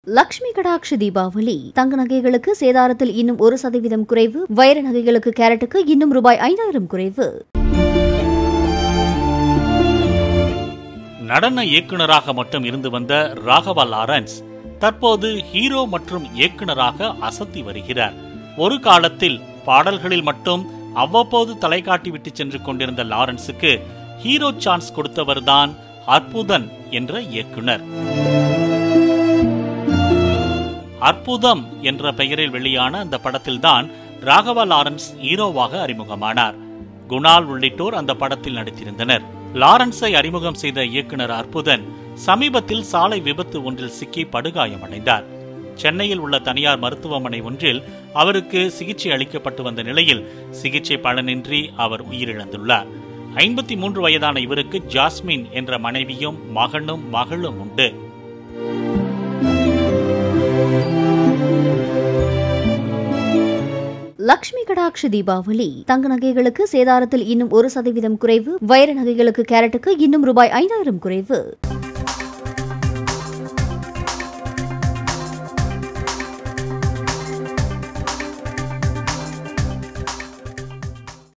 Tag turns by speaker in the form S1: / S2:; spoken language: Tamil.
S1: லக்ஷ்மி கடாட்சி தீபாவளி தங்க நகைகளுக்கு சேதாரத்தில் இன்னும் ஒரு சதவீதம் குறைவு வைர நகைகளுக்கு கேரட்டுக்கு இன்னும் ரூபாய் ஐந்தாயிரம் குறைவு
S2: நடன இயக்குனராக மட்டும் இருந்து வந்த ராகவா லாரன்ஸ் தற்போது ஹீரோ மற்றும் இயக்குனராக அசத்தி வருகிறார் ஒரு காலத்தில் பாடல்களில் மட்டும் அவ்வப்போது தலை காட்டி விட்டு சென்று கொண்டிருந்த லாரன்ஸுக்கு ஹீரோ சான்ஸ் கொடுத்தவர்தான் அற்புதன் என்ற இயக்குனர் அற்புதம் என்ற பெயரில் வெளியான அந்த படத்தில்தான் ராகவா லாரன்ஸ் ஹீரோவாக அறிமுகமானார் குணால் உள்ளிட்டோர் அந்த படத்தில் நடித்திருந்தனர் லாரன்ஸை அறிமுகம் செய்த இயக்குனர் அற்புதன் சமீபத்தில் சாலை விபத்து ஒன்றில் சிக்கி படுகாயமடைந்தார் சென்னையில் உள்ள தனியார் மருத்துவமனை ஒன்றில் அவருக்கு சிகிச்சை அளிக்கப்பட்டு வந்த நிலையில் சிகிச்சை பலனின்றி அவர் உயிரிழந்துள்ளார் ஐம்பத்தி மூன்று வயதான இவருக்கு ஜாஸ்மின் என்ற மனைவியும் மகனும் மகளும் உண்டு
S1: லக்ஷ்மி கடாட்சி தீபாவளி தங்க நகைகளுக்கு சேதாரத்தில் இன்னும் ஒரு சதவீதம் குறைவு வைர நகைகளுக்கு கேரட்டுக்கு இன்னும் ரூபாய் ஐந்தாயிரம் குறைவு